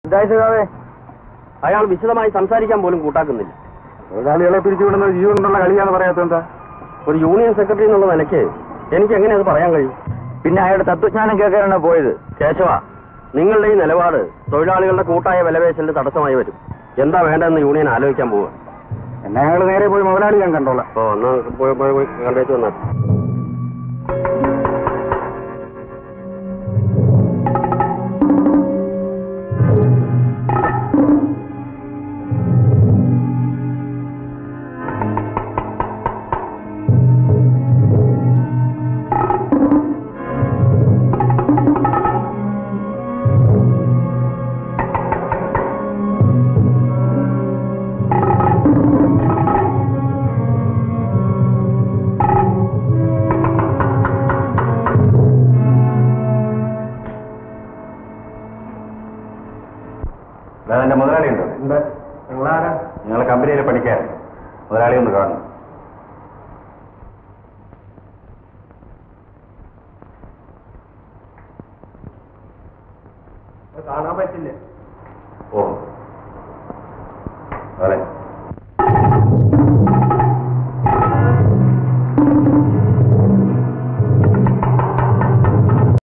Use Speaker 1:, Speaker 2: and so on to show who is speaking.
Speaker 1: എന്താ അയാൾ വിശദമായി സംസാരിക്കാൻ പോലും കൂട്ടാക്കുന്നില്ല
Speaker 2: തൊഴിലാളികളെ പിരിച്ചുവിടുന്നത് ജീവനുള്ള കളിയാന്ന് പറയാത്ത എന്താ
Speaker 1: ഒരു യൂണിയൻ സെക്രട്ടറി എന്നുള്ള നിലയ്ക്ക് എനിക്ക് എങ്ങനെ അത് പറയാൻ കഴിയും
Speaker 2: പിന്നെ അയാളുടെ തത്വജ്ഞാനം കേൾക്കാനാണ് പോയത്
Speaker 1: കേശവ നിങ്ങളുടെ ഈ നിലപാട് തൊഴിലാളികളുടെ കൂട്ടായ വിലപേശലിന് തടസ്സമായി വരും എന്താ വേണ്ടതെന്ന് യൂണിയൻ ആലോചിക്കാൻ പോവുക
Speaker 2: എന്നാ അയാൾ നേരെ പോയി മുതലാളി ഞാൻ കണ്ടോളാം
Speaker 1: ഓ എന്നാ പോയി പോയി പോയി കണ്ടേച്ച് വന്നാൽ
Speaker 2: എന്റെ മുതലാളി ഉണ്ടോ
Speaker 1: നിങ്ങളാരാ
Speaker 2: ഞങ്ങളെ കമ്പനിയിലെ പണിക്കാരൻ മുതലാളി ഒന്ന് കാണുന്നു
Speaker 1: കാണാൻ പറ്റില്ല
Speaker 2: ഓ അതെ